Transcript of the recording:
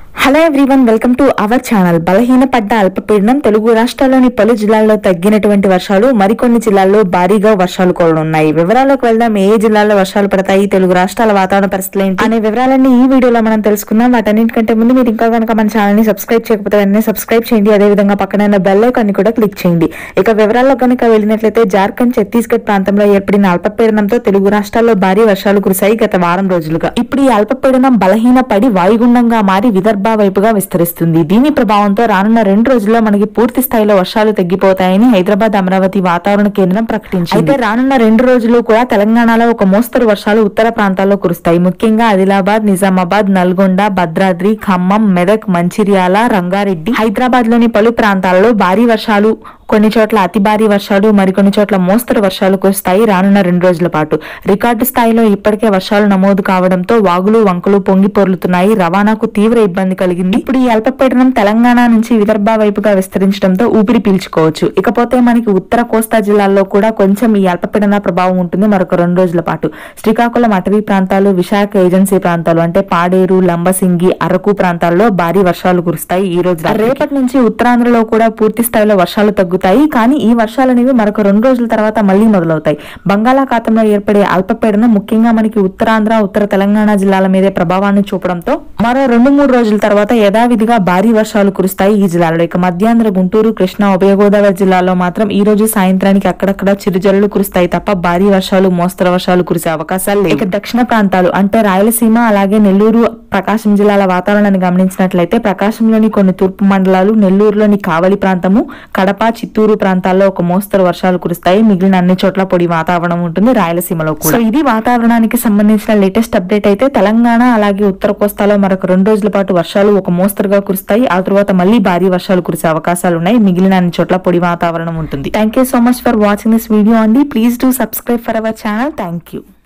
Hello everyone welcome to our channel బలహీనపడ్డ అల్పపీడనం తెలుగు రాష్ట్రాల్లోని పలు జిల్లాల్లో తగ్గినటువంటి వర్షాలు మరికొన్ని జిల్లాల్లో భారీగా వర్షాలు ఉన్నాయి వివరాల్లోకి వెళ్దాం ఏ ఏ జిల్లాల్లో వర్షాలు పడతాయి తెలుగు రాష్ట్రాల వాతావరణ పరిస్థితులు ఏంటి అనే వివరాలన్నీ ఈ వీడియోలో మనం తెలుసుకుందాం వాటన్నిటికంటే ముందు మీరు ఇంకా కనుక మన ఛానల్ ని సబ్స్క్రైబ్ చేయకపోతే వెంటనే సబ్స్క్రైబ్ చేయండి అదే విధంగా పక్కన బెల్ ఐకాన్ ని కూడా క్లిక్ చేయండి ఇక వివరాల్లో కనుక వెళ్ళినట్లయితే జార్ఖండ్ ఛత్తీస్గఢ్ ప్రాంతంలో ఏర్పడిన అల్పపీడనంతో తెలుగు రాష్ట్రాల్లో భారీ వర్షాలు కురిశాయి గత వారం రోజులుగా ఇప్పుడు ఈ అల్పపీడనం బలహీనపడి వాయుగుండంగా మారి విదర్భ వైపుగా విస్తరిస్తుంది దీని ప్రభావంతో రానున్న రెండు రోజుల్లో మనకి పూర్తి స్థాయిలో వర్షాలు తగ్గిపోతాయని హైదరాబాద్ అమరావతి వాతావరణ కేంద్రం ప్రకటించింది అయితే రానున్న రెండు రోజులు కూడా తెలంగాణలో ఒక మోస్తరు వర్షాలు ఉత్తర ప్రాంతాల్లో కురుస్తాయి ముఖ్యంగా ఆదిలాబాద్ నిజామాబాద్ నల్గొండ భద్రాద్రి ఖమ్మం మెదక్ మంచిర్యాల రంగారెడ్డి హైదరాబాద్ లోని పలు ప్రాంతాల్లో భారీ వర్షాలు కొన్ని చోట్ల అతి భారీ వర్షాలు మరికొన్ని చోట్ల మోస్తరు వర్షాలు కురుస్తాయి రానున్న రెండు రోజుల పాటు రికార్డు స్థాయిలో ఇప్పటికే వర్షాలు నమోదు కావడంతో వాగులు వంకలు పొంగి పొర్లుతున్నాయి రవాణాకు తీవ్ర ఇబ్బంది కలిగింది ఇప్పుడు ఈ అల్పపీడనం తెలంగాణ నుంచి విదర్భ వైపుగా విస్తరించడంతో ఊపిరి పీల్చుకోవచ్చు ఇకపోతే మనకి ఉత్తర కోస్తా జిల్లాల్లో కూడా కొంచెం ఈ అల్పపీడన ప్రభావం ఉంటుంది మరొక రెండు రోజుల పాటు శ్రీకాకుళం అటవీ ప్రాంతాలు విశాఖ ఏజెన్సీ ప్రాంతాలు అంటే పాడేరు లంబసింగి అరకు ప్రాంతాల్లో భారీ వర్షాలు కురుస్తాయి ఈ రోజు రాత్రికి. రేపటి నుంచి ఉత్తరాంధ్రలో కూడా పూర్తి స్థాయిలో వర్షాలు తగ్గుతాయి కానీ ఈ వర్షాలు అనేవి మరొక రెండు రోజుల తర్వాత మళ్ళీ మొదలవుతాయి బంగాళాఖాతంలో ఏర్పడే అల్పపీడనం ముఖ్యంగా మనకి ఉత్తరాంధ్ర ఉత్తర తెలంగాణ జిల్లాల మీదే ప్రభావాన్ని చూపడంతో మరో రెండు మూడు రోజుల తర్వాత యథావిధిగా భారీ వర్షాలు కురుస్తాయి ఈ జిల్లాలో ఇక మధ్యాంధ్ర గుంటూరు కృష్ణా ఉభయ గోదావరి జిల్లాలో మాత్రం ఈ రోజు సాయంత్రానికి అక్కడక్కడ చిరుజల్లులు కురుస్తాయి తప్ప భారీ వర్షాలు మోస్తరు వర్షాలు కురిసే అవకాశాలు లేవు ఇక దక్షిణ ప్రాంతాలు అంటే రాయలసీమ అలాగే నెల్లూరు ప్రకాశం జిల్లాల వాతావరణాన్ని గమనించినట్లయితే ప్రకాశంలోని కొన్ని తూర్పు మండలాలు నెల్లూరులోని కావలి ప్రాంతము కడప చిత్తూరు ప్రాంతాల్లో ఒక మోస్తరు వర్షాలు కురుస్తాయి మిగిలిన అన్ని చోట్ల పొడి వాతావరణం ఉంటుంది రాయలసీమలో కూడా సో ఇది వాతావరణానికి సంబంధించిన లేటెస్ట్ అప్డేట్ అయితే తెలంగాణ అలాగే ఉత్తర కోస్తాలో మరొక రెండు రోజుల పాటు వర్షాలు ఒక మోస్తరుగా కురుస్తాయి ఆ తర్వాత మళ్ళీ భారీ వర్షాలు కురిసే అవకాశాలు ఉన్నాయి మిగిలిన అన్ని చోట్ల పొడి వాతావరణం ఉంటుంది thank you so much for watching this video అండి please do subscribe for our channel thank you